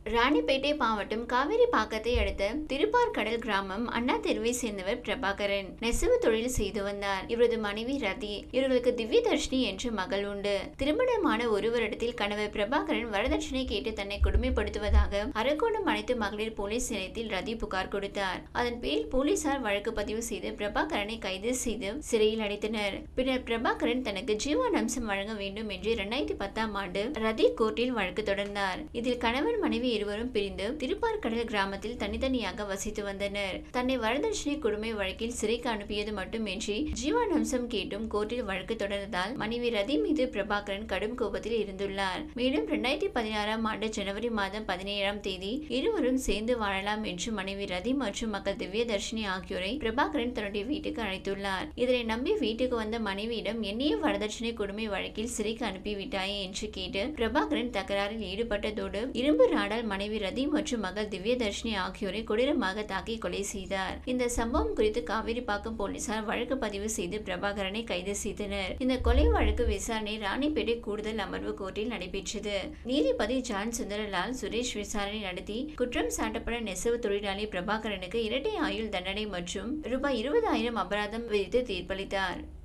ராணிப்பேட்டை மாவட்டம் காவேரி பாக்கத்தை அடுத்த திருப்பார்கடல் கிராமம் அண்ணா தெருவை சேர்ந்தவர் பிரபாகரன் நெசவு தொழில் செய்து வந்தார் இவரது மனைவி ரதி இவர்களுக்கு திவ்ய தர்ஷினி என்ற மகள் உண்டு திருமணமான ஒரு வருடத்தில் கணவர் பிரபாகரன் வரதட்சணை கேட்டு தன்னை கொடுமைப்படுத்துவதாக அரக்கோணம் அனைத்து மகளிர் போலீஸ் நிலையத்தில் ரதி புகார் கொடுத்தார் அதன் பேரில் போலீசார் வழக்கு பதிவு செய்து பிரபாகரனை கைது செய்து சிறையில் அடைத்தனர் பின்னர் பிரபாகரன் தனக்கு ஜீவன் அம்சம் வழங்க வேண்டும் என்று இரண்டாயிரத்தி பத்தாம் ஆண்டு ரதி கோர்ட்டில் வழக்கு தொடர்ந்தார் இதில் கணவன் மனைவி இருவரும் பிரிந்து திருப்பார்கடல் கிராமத்தில் தனித்தனியாக வசித்து வந்தனர் தன்னை வரதட்சணை கொடுமை வழக்கில் சிறைக்கு அனுப்பியது மட்டுமின்றி ஜீவன் அம்சம் கேட்டும் கோர்ட்டில் வழக்கு தொடர்ந்ததால் மனைவி ரதி மீது பிரபாகரன் கடும் கோபத்தில் இருந்துள்ளார் மேலும் இரண்டாயிரத்தி பதினாறாம் ஆண்டு ஜனவரி மாதம் பதினேழாம் தேதி இருவரும் சேர்ந்து வாழலாம் என்று மனைவி ரதி மற்றும் மகள் திவ்யதர்ஷினி ஆகியோரை பிரபாகரன் தன்னுடைய வீட்டுக்கு அழைத்துள்ளார் இதனை நம்பி வீட்டுக்கு வந்த மனைவியிடம் என்னைய வரதட்சணை கொடுமை வழக்கில் சிறைக்கு அனுப்பிவிட்டாயே என்று கேட்டு பிரபாகரன் தகராறில் ஈடுபட்டதோடு இரும்பு ராடால் மனைவி ரதி மற்றும் மகள் திவ்யதர்ஷினி ஆகியோரை கொடூரமாக தாக்கி கொலை செய்தார் இந்த சம்பவம் குறித்து காவிரிப்பாக்கம் போலீசார் வழக்கு பதிவு செய்து பிரபாகரனை கைது செய்தனர் இந்த கொலை வழக்கு விசாரணை ராணிப்பேட்டை கூடுதல் அமர்வு கோர்ட்டில் நடைபெற்றது நீதிபதி ஜான் சுந்தரலால் சுரேஷ் விசாரணை நடத்தி குற்றம் சாட்டப்பட்ட நெசவு தொழிலாளி பிரபாகரனுக்கு இரட்டை ஆயுள் தண்டனை மற்றும் ரூபாய் இருபதாயிரம் அபராதம் விதித்து தீர்ப்பளித்தார்